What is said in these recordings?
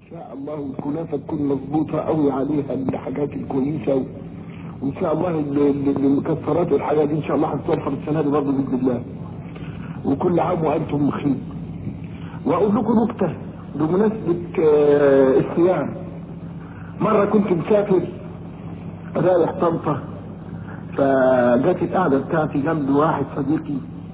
شاء الله الكنافه تكون مظبوطه قوي عليها الحاجات الكويسه و... وان شاء الله ال- ال- المكسرات والحاجات دي ان شاء الله هتتوفر السنه دي برضه باذن الله وكل عام وانتم بخير واقول لكم نكته بمناسبه آه، الصيام مره كنت مسافر رايح طنطا فجت القعده بتاعتي جنب واحد صديقي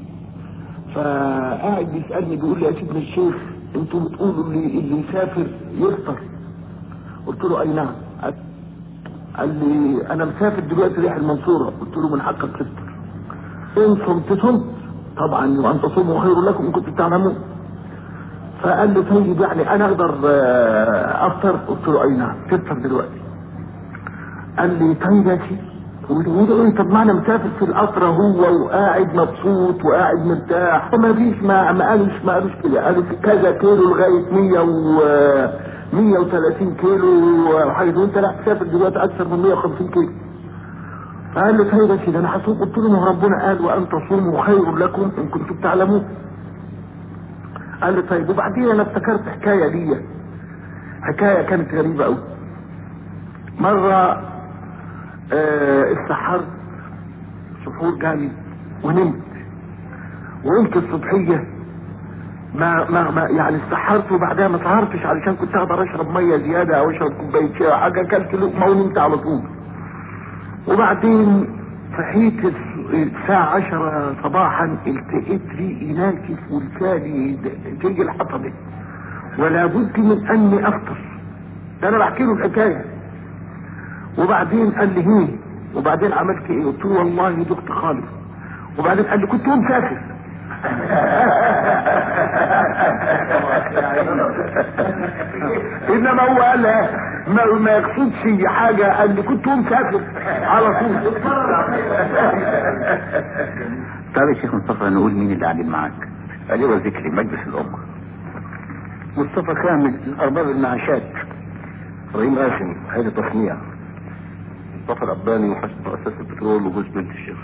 فقاعد بيسالني بيقول لي يا سيدنا الشيخ انتوا بتقولوا اللي اللي يسافر يفطر قلت له اي نعم قال لي انا مسافر دلوقتي رايح المنصوره قلت له من حقك تفطر ان صمت صمت طبعا وان تصوموا خير لكم ان كنتم تعلمون فقال لي طيب يعني انا اقدر آه، افطر قلت له اي نعم تفطر دلوقتي قال لي طيب يا سيدي وده ايه طب ما انا مسافر في القطر هو وقاعد مبسوط وقاعد مرتاح ما فيش ما ما قالوش ما قالوش كده قالوا في كذا كيلو لغايه 100 و 130 كيلو وحاجه وانت لا تسافر دلوقتي اكثر من 150 كيلو فقال لي طيب يا سيدي انا هصوم قلت له ما هو ربنا قال وان تصوموا خير لكم ان كنتم تعلمون قال لي طيب وبعدين انا افتكرت حكايه ليا حكايه كانت غريبه قوي مره آه اتسحرت سحور جامد ونمت وقمت الصبحيه ما ما ما يعني اتسحرت وبعدها ما سهرتش علشان كنت اقدر اشرب ميه زياده او اشرب كوبايه شاي او حاجه اكلت لقمه ونمت على طول وبعدين صحيت الس- الساعة عشرة صباحا التقيت ريقي ناكف ولساني د- تيجي الحطبة ولا بد من اني افطر ده انا بحكي له الحكاية وبعدين قال لي هي وبعدين عملت ايه قلت له والله دكت خالص وبعدين قال لي كنت مسافر انما هو قال لا، ما, ما يقصدش حاجه قال لي كنت مسافر على طول طيب يا شيخ مصطفى نقول مين اللي قاعدين معاك علي وذكري مجلس الأمة مصطفى كامل ارباب المعاشات ابراهيم قاسم هيئه تصنيع مصطفى الأباني محاسب مؤسسة البترول وجوز بنت الشيخ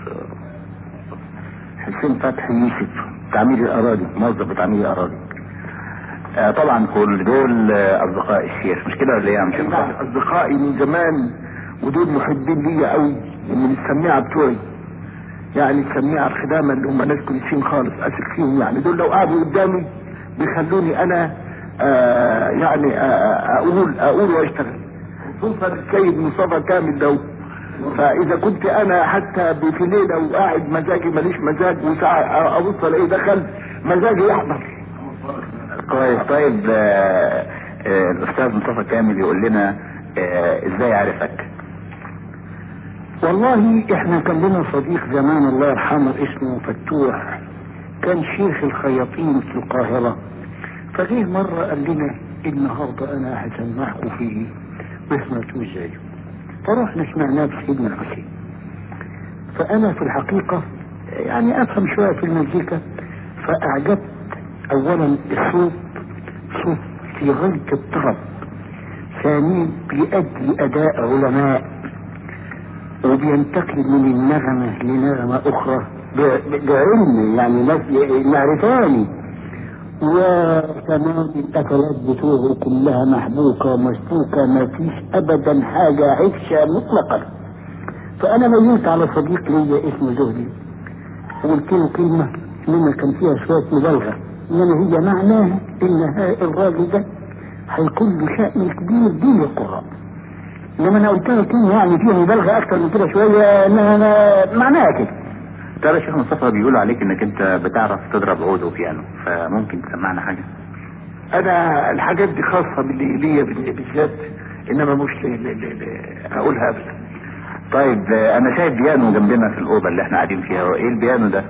حسين فتحي يوسف تعمير الاراضي موظف بتعمير الأراضي آه طبعا كل دول آه أصدقاء الشيخ مش كده ولا إيه يا عم شيخ مصطفى؟ اصدقائي من زمان ودول محبين ليا قوي من السماعه بتوعي يعني السماعه الخدامه اللي هم ناس كويسين خالص اثق فيهم يعني دول لو قعدوا قدامي بيخلوني انا آه يعني آه اقول اقول واشتغل خصوصا السيد مصطفى كامل ده فاذا كنت انا حتى في ليله وقاعد مزاجي ماليش مزاج وساعه ابص الاقيه دخل مزاجي يحضر كويس طيب آه آه الأستاذ مصطفى كامل يقول لنا آه إزاي عرفك؟ والله احنا كان لنا صديق زمان الله يرحمه اسمه فتوح كان شيخ الخياطين في القاهرة فجه مرة قال لنا النهاردة انا هسمعكم فيه واسمعتوه ازاي فرحنا سمعناه في سيدنا الحسين فانا في الحقيقة يعني افهم شوية في المزيكا فاعجبت اولا الصوت صوت في غاية الطرب ثانيا بيأدي اداء علماء وبينتقل من النغمة لنغمة أخرى ب- ب- بعلم يعني ناس- معرفاني وكمان الأكلات بتوعه كلها محبوكة ومسبوكة ما فيش أبدا حاجة عفشة مطلقا فأنا ميلت على صديق ليا اسمه زهري وقلت له كلمة منها كان فيها شوية مبالغة إنما هي معناها إن ها- الراجل ده هيكون له شأن كبير بين القراء انما انا قلت لك إن يعني فيها مبالغه اكتر من كده شويه انها أنا معناها كده طيب يا شيخ مصطفى بيقولوا عليك انك انت بتعرف تضرب عود وبيانو فممكن تسمعنا حاجة انا الحاجات دي خاصه باللي ليا بال- بالذات انما مش ل- ل- ل- ل- اقولها ابدا طيب آه، انا شايف بيانو جنبنا في الاوضه اللي احنا قاعدين فيها هو ايه البيانو ده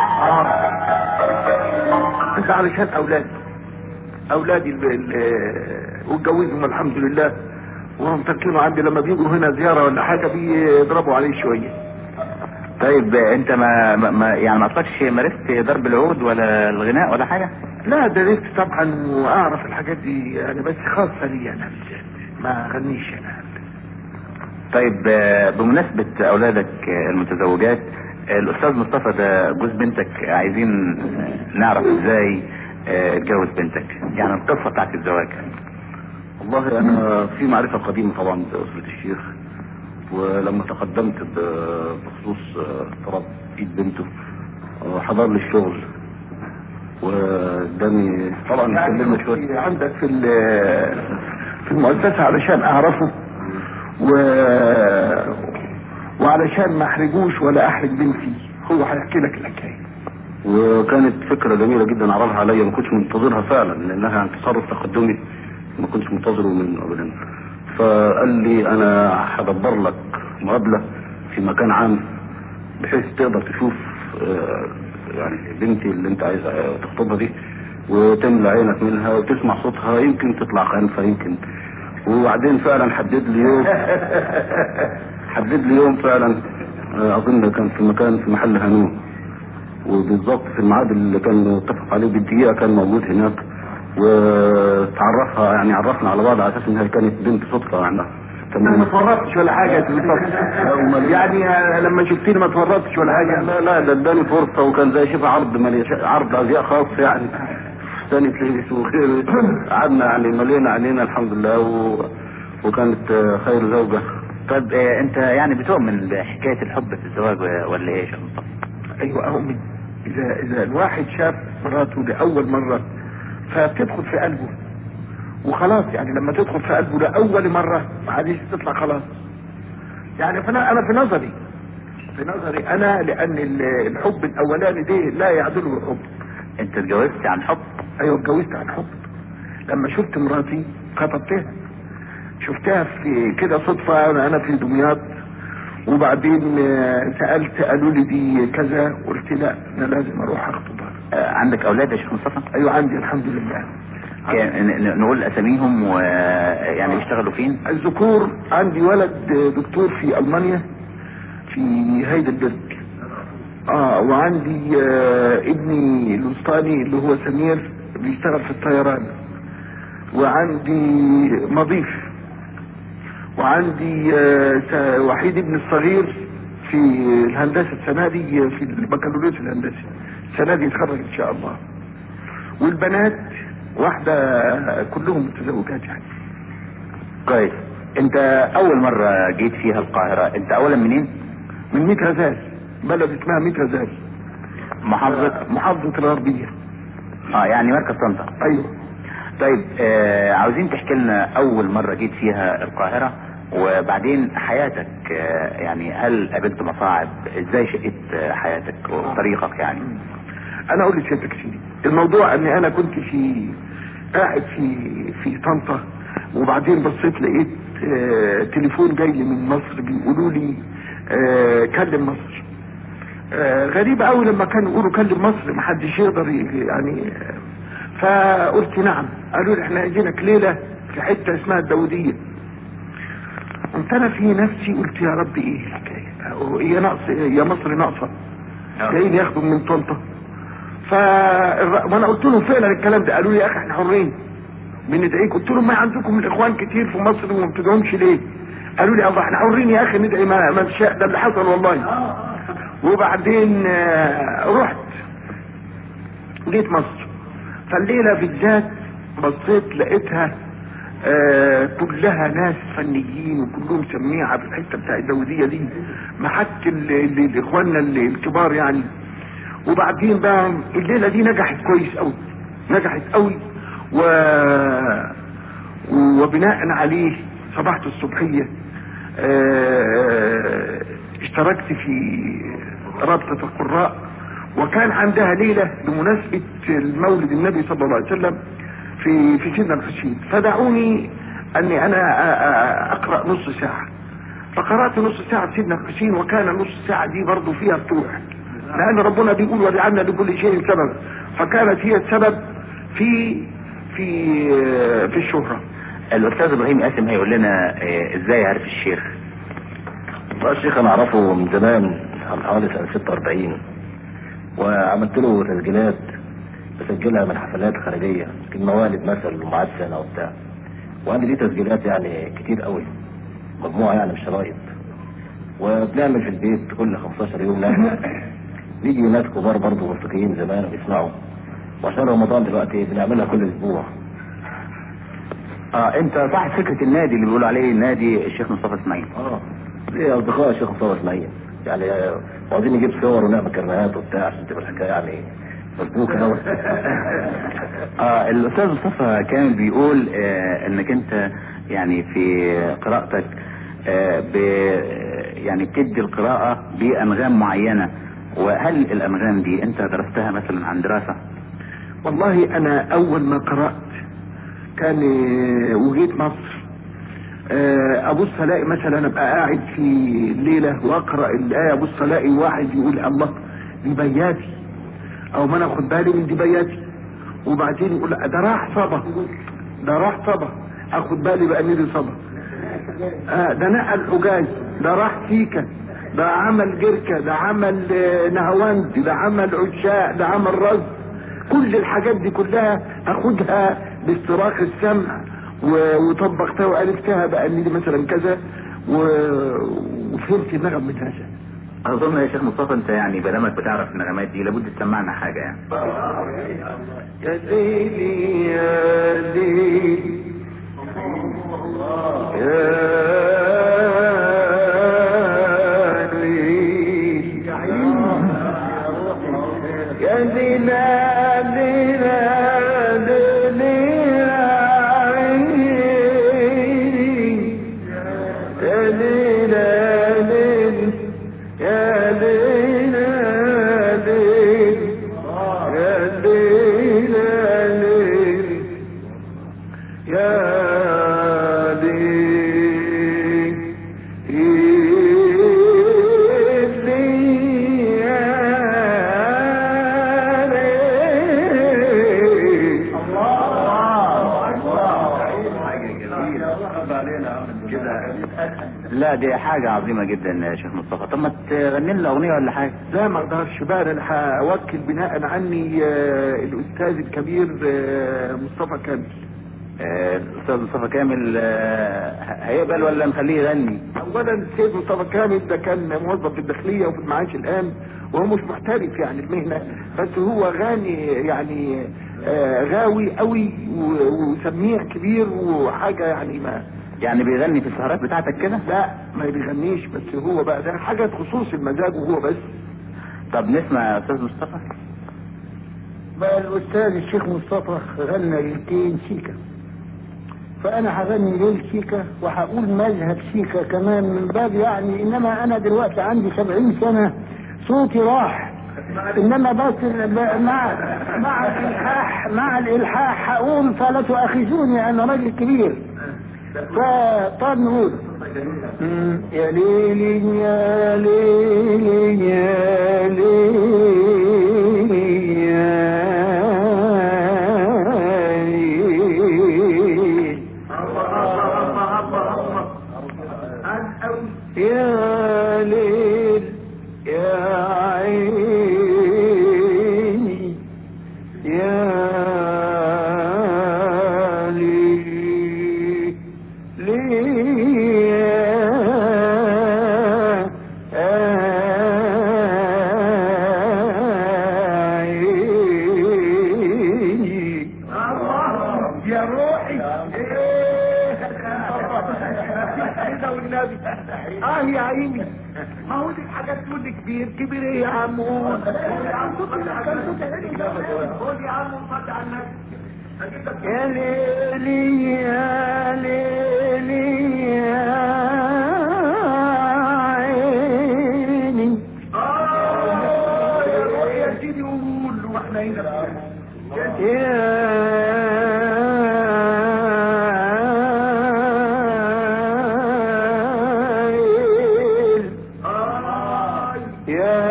بس علشان اولادي اولادي ال- ال- واتجوزهم الحمد لله وهم تركينه عندي لما بيجوا هنا زياره ولا حاجه بيضربوا عليه شويه طيب آه، انت ما, ما- ما يعني ما اطلقش مارست ضرب العود ولا الغناء ولا حاجة لا درست طبعا واعرف الحاجات دي يعني بس خاصه لي انا بالذات ما غنيش انا طيب آه، بمناسبة اولادك آه، المتزوجات آه، الاستاذ مصطفى ده جوز بنتك عايزين آه، نعرف ازاي آه، اتجوز بنتك يعني القصة بتاعت الزواج والله انا في معرفة قديمة طبعا بأسرة الشيخ ولما تقدمت ب- بخصوص آه، طلب ايد بنته آه، حضر لي الشغل واداني طبعا اتكلمنا شوية في عندك في ال- في المؤسسة علشان اعرفه و وعلشان ما احرجوش ولا احرج بنتي هو هيحكي لك الحكايه وكانت فكرة جميلة جدا عرضها عليا ما كنتش منتظرها فعلا لانها عن تصرف تقدمي ما كنتش منتظره من ابدا فقال لي انا هدبر لك مقابلة في مكان عام بحيث تقدر تشوف آه، يعني بنتي اللي انت عايز آه، تخطبها دي وتملى عينك منها وتسمع صوتها يمكن تطلع خانفة يمكن وبعدين فعلا حدد لي يوم حدد لي يوم فعلا آه، اظن كان في مكان في محل هنون وبالظبط في الميعاد اللي كان متفق عليه بالدقيقه كان موجود هناك وتعرفها يعني عرفنا على بعض على اساس انها كانت بنت صدفه يعني انا تمام ما اتورطتش ولا حاجه يعني لما شفتني ما اتورطتش ولا حاجه لا لا ده اداني فرصه وكان زي شبه عرض مالي عرض ازياء خاص يعني ثاني تلبس وخير قعدنا يعني ملينا علينا الحمد لله و... وكانت آه، خير زوجه طب آه، انت يعني بتؤمن بحكاية الحب في الزواج ولا ايه يا شيخ مصطفى؟ ايوه اؤمن اذا اذا الواحد شاف مراته لاول مره فبتدخل في قلبه وخلاص يعني لما تدخل في قلبه لاول مره ما عادش تطلع خلاص يعني فانا انا في نظري في نظري انا لان ال- الحب الاولاني ده لا يعدله الحب انت اتجوزت عن حب؟ ايوه اتجوزت عن حب لما شفت مراتي خطبتها شفتها في كده صدفة انا أنا في دمياط وبعدين آه، سألت قالوا لي دي كذا قلت لا انا لازم اروح اخطبها آه، عندك اولاد يا شيخ مصطفى؟ ايوه عندي الحمد لله كان- ن- ن- نقول اساميهم ويعني بيشتغلوا فين؟ الذكور عندي ولد آه، دكتور في المانيا في هايدلبرج اه وعندي آه ابني الوسطاني اللي هو سمير بيشتغل في الطيران وعندي مضيف وعندي آه س- وحيد ابن الصغير في الهندسة السنة دي في البكالوريوس الهندسي السنة دي يتخرج ان شاء الله والبنات واحدة آه، كلهم متزوجات يعني كويس انت اول مرة جيت فيها القاهرة انت اولا منين؟ من ميت رزاز بلد اسمها ميت رزاز محافظة محافظة الغربية اه يعني مركز طنطا ايوه طيب آه عاوزين تحكي لنا اول مرة جيت فيها القاهرة وبعدين حياتك آه يعني هل قابلت مصاعب ازاي شقت آه، حياتك وطريقك يعني انا اقول لسيادتك سيدي الموضوع ان انا كنت في قاعد في في طنطا وبعدين بصيت لقيت آه تليفون جاي لي من مصر بيقولوا لي آه كلم مصر آه غريب قوي لما كانوا يقولوا كلم مصر محدش يقدر ي- يعني آه، فقلت نعم قالوا لي احنا عايزينك ليله في حته اسمها الداوديه قمت انا في نفسي قلت يا رب ايه الحكايه هي ناقص يا مصر ناقصه جايين ياخدوا من طنطا ف وانا قلت لهم فعلا الكلام ده قالوا لي يا اخي احنا حرين بندعيك قلت لهم ما عندكم الاخوان كتير في مصر وما بتدعوهمش ليه قالوا لي الله احنا حرين يا اخي ندعي ما ما نشاء ده اللي حصل والله وبعدين آه، رحت جيت مصر فالليله بالذات بصيت لقيتها آه كلها ناس فنيين وكلهم سميعه في الحته بتاع الداوديه دي محك ال- ال- اخواننا ال- الكبار يعني وبعدين بقى الليله دي نجحت كويس قوي نجحت قوي و وبناء عليه صباحة الصبحية آه، اشتركت في رابطة القراء وكان عندها ليلة بمناسبة المولد النبي صلى الله عليه وسلم في في سيدنا الحسين فدعوني اني انا أ- أ- اقرا نص ساعه فقرات نص ساعه في سيدنا الحسين وكان نص ساعه دي برضه فيها فتوح لان ربنا بيقول وجعلنا لكل شيء سبب فكانت هي السبب في في في الشهره الاستاذ ابراهيم قاسم هيقول لنا آه ازاي عرف الشيخ بقى الشيخ انا اعرفه من زمان عن حوالي سنة 46 وعملت له تسجيلات بسجلها من حفلات خارجية الموالد مثلا ومعاد سنة وبتاع وعندي ليه تسجيلات يعني كتير قوي مجموعة يعني مش شرايط وبنعمل في البيت كل 15 يوم نعمل بيجي ناس كبار برضه موسيقيين زمان وبيسمعوا وعشان رمضان دلوقتي بنعملها كل اسبوع اه انت صاحب فكره النادي اللي بيقولوا عليه نادي الشيخ مصطفى اسماعيل اه ليه اصدقاء الشيخ مصطفى اسماعيل يعني آه، عاوزين نجيب صور ونعمل كرنيهات وبتاع عشان تبقى الحكايه يعني مسبوكه قوي اه الاستاذ مصطفى كان بيقول آه انك انت يعني في قراءتك آه ب يعني بتدي القراءة بأنغام معينة وهل الأنغام دي أنت درستها مثلا عن دراسة؟ والله انا اول ما قرأت كان آه، وجيت مصر آه، ابص الاقي مثلا ابقى قاعد في ليله واقرا الايه ابص الاقي واحد يقول الله دي بياتي او ما انا اخد بالي من دي بياتي وبعدين يقول لا، ده راح صبا ده راح صبا اخد بالي بقى ان دي صبا آه ده نقل حجاج ده راح سيكا ده عمل جركة ده عمل آه، نهواند ده عمل عشاء ده عمل رز كل الحاجات دي كلها اخدها باستراق السمع و- وطبقتها والفتها بقى ان دي مثلا كذا و- وفهمت النغم من هذا أظن يا شيخ مصطفى أنت يعني بدمك بتعرف النغمات دي لابد تسمعنا حاجة يعني يا ليلي يا ليلي يا ليلي يا ليلى ليلى ليلى عيني يا ليلى ليل يا ليلى ليل يا ليلى ليل يا ليل لا دي حاجة عظيمة جدا يا شيخ مصطفى طب ما تغني لنا أغنية ولا حاجة لا ما اقدرش بقى انا هوكل بناء عني آه، الاستاذ الكبير آه، مصطفى كامل آه، الأستاذ مصطفى كامل آه، هيقبل ولا نخليه يغني؟ اولا السيد مصطفى كامل ده كان موظف في الداخليه وفي المعاش الان وهو مش محترف يعني المهنه بس هو غني يعني آه، غاوي قوي و- وسميع كبير وحاجه يعني ما يعني بيغني في السهرات بتاعتك كده؟ لا ما بيغنيش بس هو بقى ده حاجه خصوص المزاج وهو بس طب نسمع يا أستاذ مصطفى بقى الاستاذ الشيخ مصطفى غنى ليلتين سيكا فانا هغني ليل سيكا وهقول مذهب سيكا كمان من باب يعني انما انا دلوقتي عندي سبعين سنة صوتي راح انما بس ال- مع مع الالحاح مع الالحاح هقول فلا تؤاخذوني انا راجل كبير فطب نقول مم، يا ليل يا ليل يا ليل يا ليل يا ليل يا عيني يا ليل ليه عيني يا روحي كده والنبي اه يا عيني ما هو دي حاجات تقول كبير كبير ايه يا عمون خد يا عم صلي على النبي يا ليلي يا ليلي يا عيني اه يا روحي يا سيدي وقول واحنا هنا يا ليل يا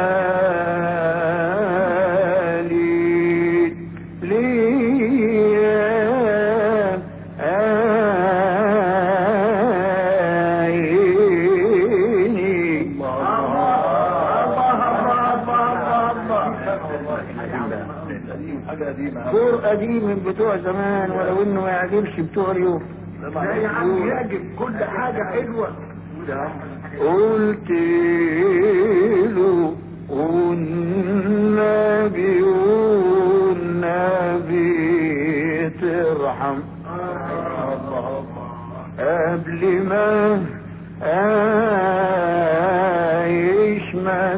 ليل ليل عيني دور قديم من بتوع زمان ولو انه ما يعجبش بتوع اليوم لا يا عم يعجب كل حاجة حلوة قلت له والنبي والنبي ترحم قبل ما اعيش ما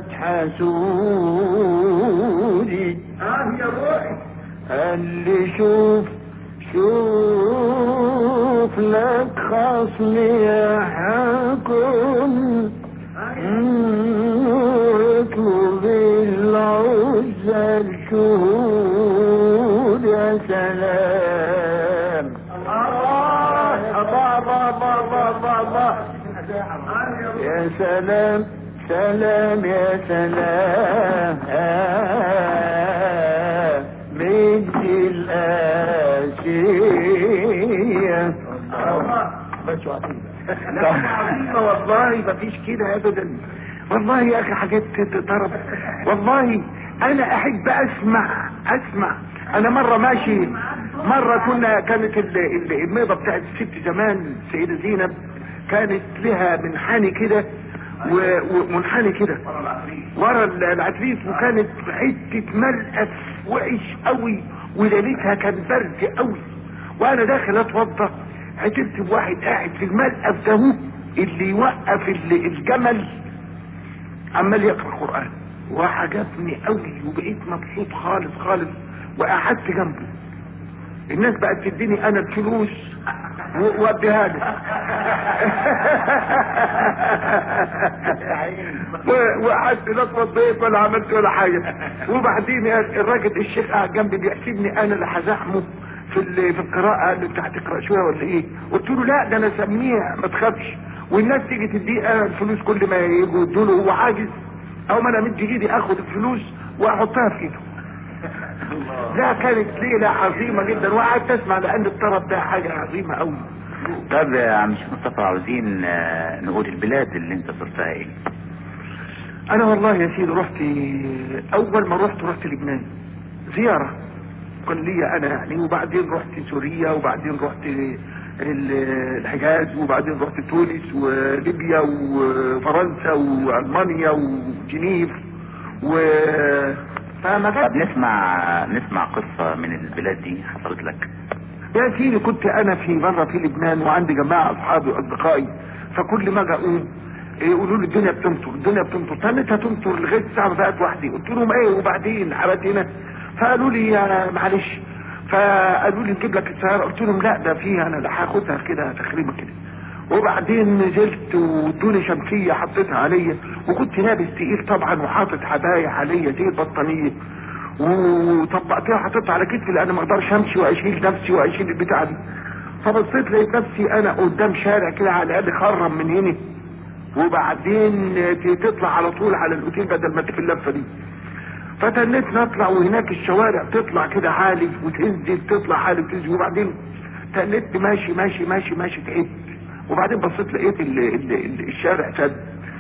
تحسودي قال لي شوف شوف لك خصم يحكم اطلب العزة الشهود يا سلام الله الله الله الله الله الله يا سلام سلام يا سلام مجد الآسية بس عظيمة والله مفيش كده ابدا والله يا اخي حاجات طرب والله انا احب اسمع اسمع انا مرة ماشي مرة كنا كانت ال- ال- الميضة بتاعت الست زمان سيدة زينب كانت لها منحني كده و- ومنحني كده ورا ال- العتريس وكانت حتة ملقف وحش قوي وليلتها كان برد قوي وانا داخل اتوضى عتبت بواحد قاعد في الملقف ده هو اللي يوقف ال- الجمل عمال يقرا قران وعجبني قوي وبقيت مبسوط خالص خالص وقعدت جنبه الناس بقت تديني انا الفلوس و- واديها له و- وقعدت لا اتوضيت ولا عملت ولا حاجه وبعدين الراجل الشيخ قاعد جنبي بيحسبني انا اللي هزحمه في ال- في القراءه قال لي بتاع تقرا شويه ولا ايه قلت له لا ده انا سميع ما تخافش والناس تيجي تديه انا الفلوس كل ما يجوا يدوا له هو عاجز او ما انا مد ايدي اخد الفلوس واحطها في ايده لا كانت ليله عظيمه جدا وقعدت اسمع لان الطرب ده حاجه عظيمه قوي طب يا عم شيخ مصطفى عاوزين آه، نقول البلاد اللي انت زرتها ايه انا والله يا سيدي رحت اول ما رحت رحت لبنان زيارة كان ليا انا يعني وبعدين رحت سوريا وبعدين رحت ال- الحجاز وبعدين رحت تونس وليبيا وفرنسا والمانيا وجنيف و فما طب كانت نسمع نسمع قصة من البلاد دي حصلت لك يا سيدي كنت انا في مرة في لبنان وعندي جماعة اصحابي واصدقائي فكل ما اجي اقوم إيه، يقولوا لي الدنيا بتمطر الدنيا بتمطر تنتها تمطر لغايه الساعه ما بقت وحدي قلت لهم ايه وبعدين عملت هنا فقالوا لي يا معلش فقالوا لي نجيب لك السياره قلت لهم لا ده في انا لا هاخدها كده تخريبه كده وبعدين نزلت وادوني شمسيه حطيتها عليا وكنت لابس تقيل طبعا وحاطط حبايه عليا زي البطانيه وطبقتها حطيتها على كتفي لان ما اقدرش امشي واشيل نفسي واشيل البتاعه دي فبصيت لقيت نفسي انا قدام شارع كده على الاقل خرم من هنا وبعدين ت- تطلع على طول على الاوتيل بدل ما تبقى اللفه دي فتنيت نطلع وهناك الشوارع تطلع كده عالي وتنزل تطلع عالي وتنزل وبعدين تنيت ماشي ماشي ماشي ماشي تعبت وبعدين بصيت لقيت ال ال ال الشارع سد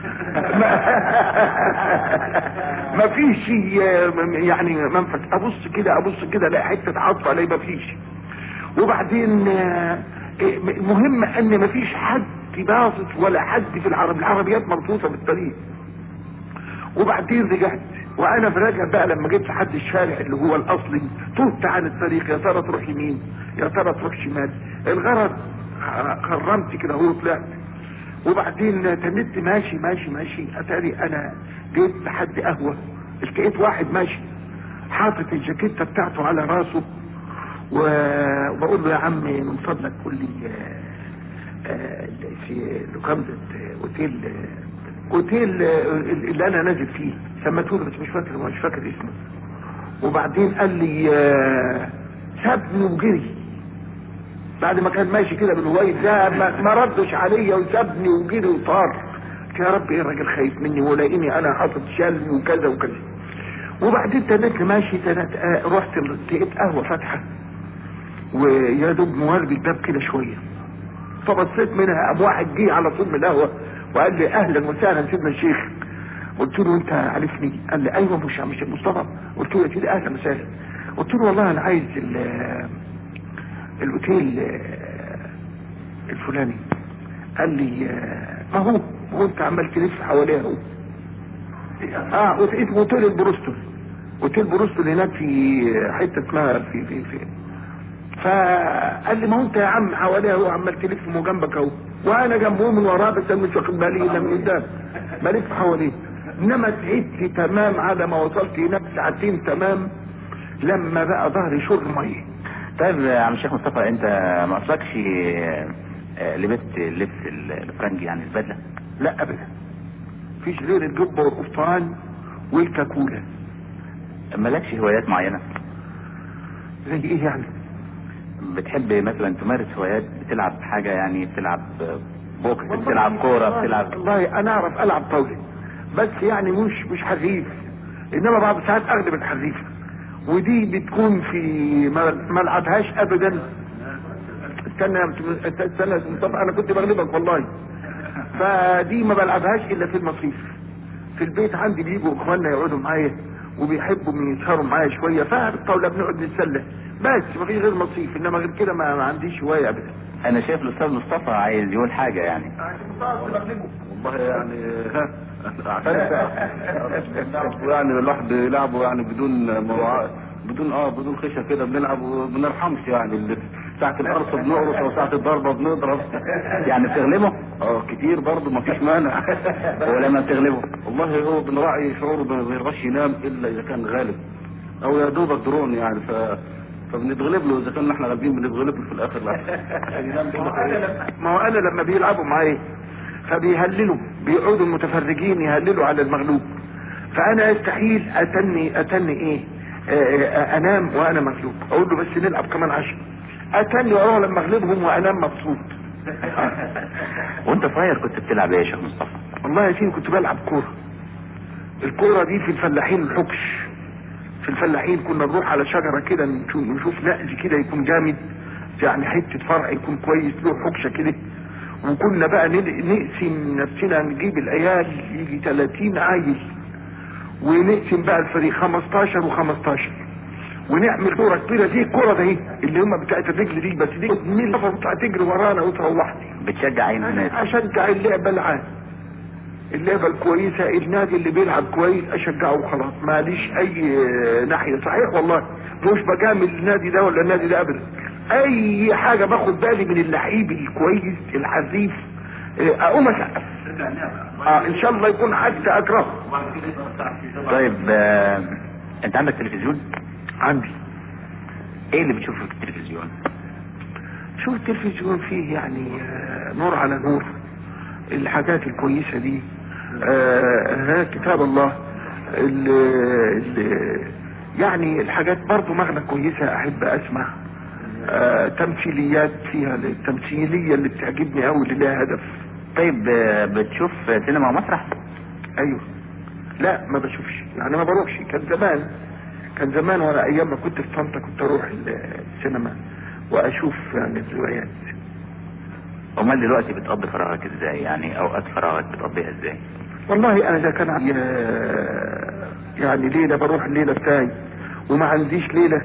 ما فيش يعني منفذ ابص كده ابص كده الاقي حته عطفه الاقي ما فيش وبعدين آه، المهم ان ما فيش حد باصص ولا حد في العرب العربيات مرصوصه بالطريق وبعدين رجعت وانا في راجع بقى لما جيت لحد الشارع اللي هو الاصلي تهت عن الطريق يا ترى تروح يمين يا ترى تروح شمال الغرض خرمت كده هو طلعت وبعدين تنت ماشي ماشي ماشي اتاري انا جيت لحد قهوه لقيت واحد ماشي حاطط الجاكيته بتاعته على راسه و- وبقول له يا عم من فضلك قول لي آه، آه، في لوكامزة اوتيل آه، اوتيل آه، اللي انا نازل فيه سمته له بس مش فاكر مش فاكر اسمه وبعدين قال لي آه، سابني وجري بعد ما كان ماشي كده بالوايد ده ما, ما ردش عليا وسابني وجري وطار قلت يا رب ايه الراجل خايف مني ولاقيني انا حاطط شلمي وكذا وكذا وبعدين تنيت ماشي تنت آه رحت لقيت قهوه فاتحه ويا دوب موارد الباب كده شويه فبصيت منها قام واحد جه على طول من القهوه وقال لي اهلا وسهلا سيدنا الشيخ قلت له انت عارفني قال لي ايوه مش مش مصطفى قلت له يا سيدي اهلا وسهلا قلت له والله انا عايز ال- الاوتيل آه، الفلاني قال لي آه، ما هو هو انت عمال تلف حواليها هو اه أوت- اسمه اوتيل البروستول اوتيل بروستول هناك في حته اسمها في في في فقال لي ما هو انت يا عم حواليها هو عمال تلف من جنبك اهو وانا جنبه من وراه بس انا مش واخد بالي الا من قدام بلف حواليه انما تعبت تمام على ما وصلت هناك ساعتين تمام لما بقى ظهري شر ميه طيب يا عم الشيخ مصطفى انت ما اصلكش آه، لبست اللبس الفرنجي يعني البدله لا ابدا مفيش غير الجبه والقفطان والكاكوله مالكش هوايات معينه زي ايه يعني بتحب مثلا تمارس هوايات بتلعب حاجه يعني بتلعب بوكس بتلعب كوره بتلعب والله انا اعرف العب طاوله بس يعني مش مش حريف انما بعض الساعات اغلب الحريف ودي بتكون في ما ما العبهاش ابدا استنى يا مت- استنى يا مصطفى انا كنت بغلبك والله فدي ما بلعبهاش الا في المصيف في البيت عندي بيجوا اخواننا يقعدوا معايا وبيحبوا من يسهروا معايا شويه فبالطاوله بنقعد نتسلى بس ما فيش غير مصيف انما غير كده ما, ما عنديش هوايه ابدا انا شايف الاستاذ مصطفى عايز يقول حاجه يعني والله يعني ها يعني الواحد بيلعبوا يعني بدون مراعاة بدون اه بدون خشة كده بنلعب وما بنرحمش يعني اللي ساعة القرص بنقرص وساعة الضربة بنضرب يعني بتغلبه اه كتير برضه ما فيش مانع ولما بتغلبه والله هو بنراعي شعوره ما بيرضاش ينام الا اذا كان غالب او يا دوبك درون يعني ف فبنتغلب له اذا كنا احنا غالبين بنتغلب له في الاخر لا عشان ينام كده ما هو انا لما بيلعبوا معايا فبيهللوا بيقعدوا المتفرجين يهللوا على المغلوب فانا يستحيل اتني اتني ايه آه، آه، انام وانا مغلوب اقول له بس نلعب كمان عشر اتني واروح لما اغلبهم وانام مبسوط وانت صغير كنت بتلعب ايه يا شيخ مصطفى والله يا سيدي كنت بلعب كوره الكوره دي في الفلاحين الحكش في الفلاحين كنا نروح على شجره كده نشوف, نشوف نقز كده يكون جامد يعني حته فرع يكون كويس له حكشه كده وكنا بقى نل- نقسم نفسنا نجيب العيال يجي 30 عيل ونقسم بقى الفريق 15 و15 ونعمل كوره كبيره زي الكوره دي اللي هم بتاعت الرجل دي بس دي مين تطلع تجري ورانا وتروحني بتشجع عين الناس انا اشجع اللعبه العام اللعبه الكويسه النادي اللي بيلعب كويس اشجعه وخلاص ماليش اي آه، ناحيه صحيح والله مش بجامل النادي ده ولا النادي ده ابدا اي حاجه باخد بالي من اللعيب الكويس الحريف آه، اقوم اسقف اه ان شاء الله يكون حتى اكرهه طيب آه، انت عندك تلفزيون عندي ايه اللي بتشوفه في التلفزيون شو التلفزيون فيه يعني آه، نور على نور الحاجات الكويسة دي آه، ها كتاب الله ال ال يعني الحاجات برضو مغنى كويسة احب اسمع آه، تمثيليات فيها التمثيلية اللي بتعجبني اوي اللي لها هدف طيب آه، بتشوف سينما ومسرح ايوه لا ما بشوفش يعني ما بروحش كان زمان كان زمان وانا ايام ما كنت في طنطا كنت اروح السينما واشوف يعني الروايات امال دلوقتي بتقضي فراغك ازاي يعني اوقات فراغك بتقضيها ازاي والله انا اذا كان عندي آه، يعني ليله بروح الليله بتاعي وما عنديش ليله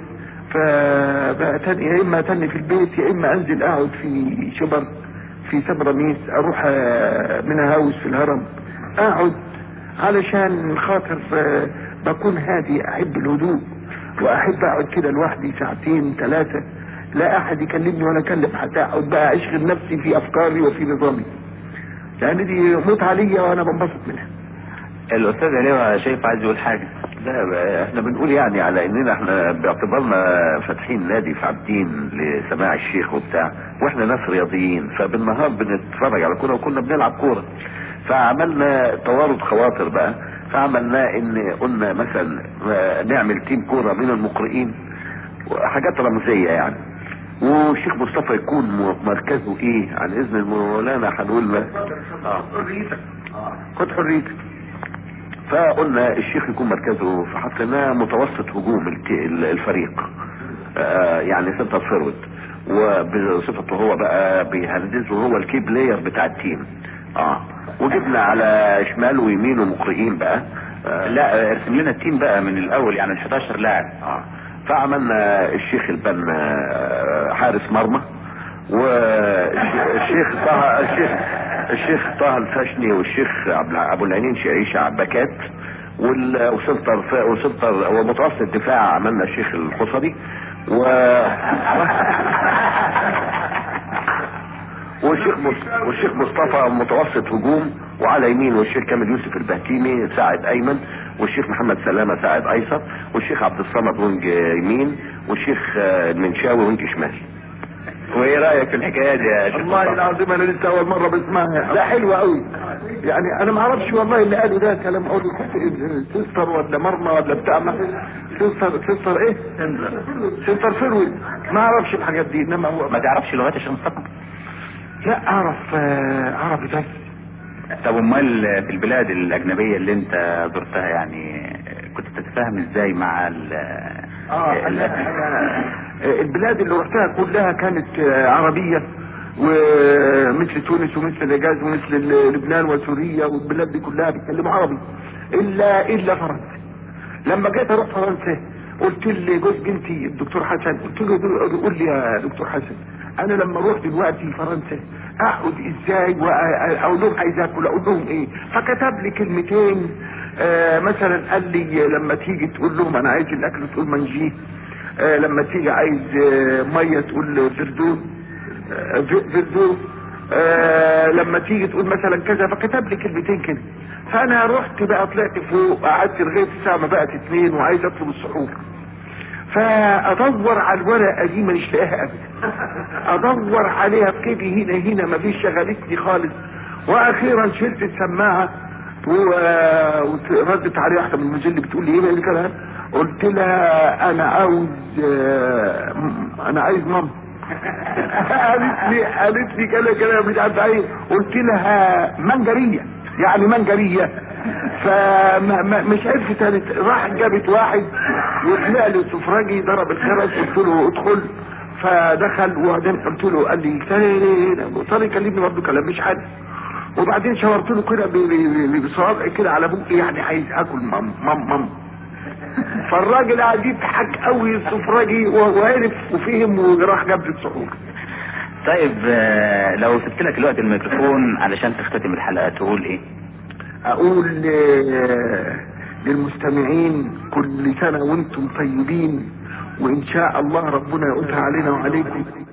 فبأتني يا اما اتني في البيت يا اما انزل اقعد في شبر في سبرميس اروح آه، من هاوس في الهرم اقعد علشان خاطر آه، بكون هادي احب الهدوء واحب اقعد كده لوحدي ساعتين ثلاثه لا احد يكلمني ولا اكلم حد اقعد بقى اشغل نفسي في افكاري وفي نظامي لان دي متعه ليا وانا بنبسط منها الاستاذ عليوة شايف عايز يقول حاجه لا احنا بنقول يعني على اننا احنا باعتبارنا فاتحين نادي في عابدين لسماع الشيخ وبتاع واحنا ناس رياضيين فبالنهار بنتفرج على كوره وكنا بنلعب كوره فعملنا توارد خواطر بقى فعملنا ان قلنا مثلا آه، نعمل تيم كوره من المقرئين حاجات رمزيه يعني والشيخ مصطفى يكون م- مركزه ايه عن اذن المولانا هنقول ما اه خد حريتك فقلنا الشيخ يكون مركزه فحطيناه متوسط هجوم الت- ال- الفريق آه يعني سنتر فيرود وبصفته هو بقى بيهندسه هو الكي بلاير بتاع التيم اه وجبنا على شمال ويمينه مقرئين بقى آه لا ارسم لنا التيم بقى من الاول يعني ال 11 لاعب اه فعملنا الشيخ البنا آه، حارس مرمى والشيخ طه الشيخ الشيخ طه الفشني والشيخ عبد الع- ابو العينين شعيشه باكات وال- وسنتر ف- وسنتر ومتوسط دفاع عملنا الشيخ الحصري و والشيخ مص- والشيخ مصطفى متوسط هجوم وعلى يمينه الشيخ كامل يوسف البهتيمي ساعد ايمن والشيخ محمد سلامه ساعد ايسر والشيخ عبد الصمد وينج يمين والشيخ آه، المنشاوي وينج شمال وايه رايك في الحكايه دي يا شيخ والله مصطفى؟ العظيم انا لسه اول مره بسمعها ده حلو قوي يعني انا ما اعرفش والله اللي قاله ده كلام اقول سيستر ولا مرمى ولا بتاع ما سيستر سيستر ايه سيستر فروي ما اعرفش الحاجات دي انما هو ما تعرفش لغات يا شيخ مصطفى لا اعرف آه، عربي بس طب امال في البلاد الاجنبيه اللي انت زرتها يعني كنت بتتفاهم ازاي مع ال اه ال- أنا أنا البلاد اللي رحتها كلها كانت آه، عربية ومثل تونس ومثل الحجاز ومثل ال- لبنان وسوريا والبلاد دي كلها بيتكلموا عربي الا الا فرنسا لما جيت اروح فرنسا قلت لي جوز بنتي الدكتور حسن قلت له قول لي يا دكتور حسن انا لما اروح دلوقتي فرنسا اقعد ازاي واقول لهم عايز اكل اقول لهم ايه فكتب لي كلمتين آه مثلا قال لي لما تيجي تقول لهم انا عايز الاكل تقول منجيه آه لما تيجي عايز آه ميه تقول فردون آه ف- فردون آه لما تيجي تقول مثلا كذا فكتب لي كلمتين كده فانا رحت بقى طلعت فوق قعدت لغايه الساعه ما بقت اتنين وعايز اطلب السحور فادور على الورقه دي مانيش لاقيها ابدا ادور عليها في جيبي هنا هنا ما فيش شغلتني خالص واخيرا شلت السماعه و- وردت عليها واحده من المجله بتقول لي ايه بقى الكلام قلت لها انا عاوز آه، م- انا عايز ماما قالت لي قالت لي كده كده مش عارف ايه قلت لها منجريه يعني منجريه فمش عرفت قالت راح جابت واحد وطلع لي سفراجي ضرب الجرس قلت له ادخل فدخل وبعدين قلت له قال لي تاني صار يكلمني برضه كلام مش حد وبعدين شاورت له كده ب- ب- ب- بصوابعي كده على بوقي يعني عايز اكل مام مام مام فالراجل قاعد يضحك قوي السفراجي وعرف وفهم وراح جاب لي السحور طيب آه، لو سبت لك دلوقتي الميكروفون علشان تختتم الحلقه تقول ايه اقول آه، للمستمعين كل سنة وانتم طيبين وان شاء الله ربنا يقولها علينا وعليكم